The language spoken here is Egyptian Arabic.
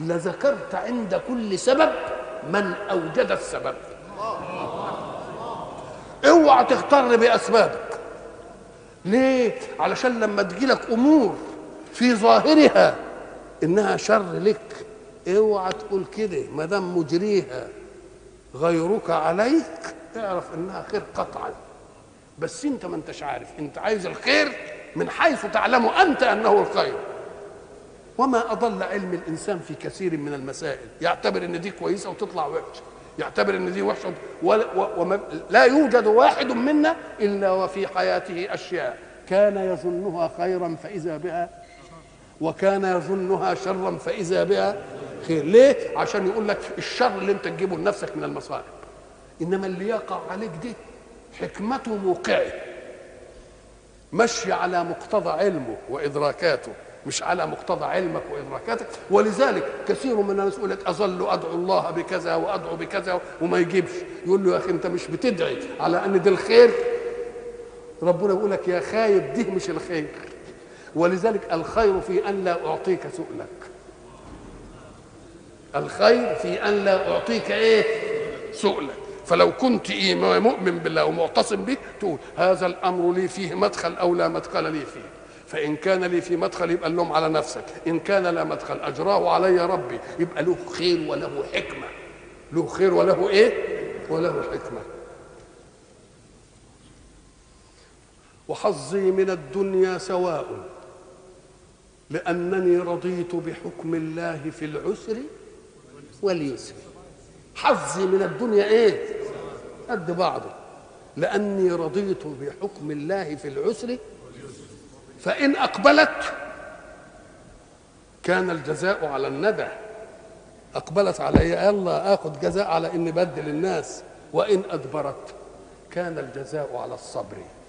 لذكرت عند كل سبب من اوجد السبب اوعى تغتر باسبابك ليه علشان لما تجيلك امور في ظاهرها انها شر لك اوعى تقول كده ما دام مجريها غيرك عليك اعرف انها خير قطعا بس انت ما انتش عارف انت عايز الخير من حيث تعلم انت انه الخير وما اضل علم الانسان في كثير من المسائل يعتبر ان دي كويسه وتطلع وحشه يعتبر ان دي وحشه ولا, وما لا يوجد واحد منا الا وفي حياته اشياء كان يظنها خيرا فاذا بها وكان يظنها شرا فاذا بها خير ليه عشان يقول لك الشر اللي انت تجيبه لنفسك من المصائب انما اللي يقع عليك دي حكمته موقعه مشي على مقتضى علمه وادراكاته مش على مقتضى علمك وادراكاتك ولذلك كثير من الناس يقول لك اظل ادعو الله بكذا وادعو بكذا وما يجيبش يقول له يا اخي انت مش بتدعي على ان ده الخير ربنا يقول لك يا خايب دي مش الخير ولذلك الخير في ان لا اعطيك سؤلك الخير في ان لا اعطيك ايه سؤلك فلو كنت إيه مؤمن بالله ومعتصم به تقول هذا الامر لي فيه مدخل او لا مدخل لي فيه فان كان لي في مدخل يبقى اللوم على نفسك ان كان لا مدخل اجراه علي ربي يبقى له خير وله حكمه له خير وله ايه وله حكمه وحظي من الدنيا سواء لانني رضيت بحكم الله في العسر واليسر حظي من الدنيا ايه قد بعضه لاني رضيت بحكم الله في العسر فان اقبلت كان الجزاء على الندى اقبلت علي يلا اخذ جزاء على اني بدل الناس وان ادبرت كان الجزاء على الصبر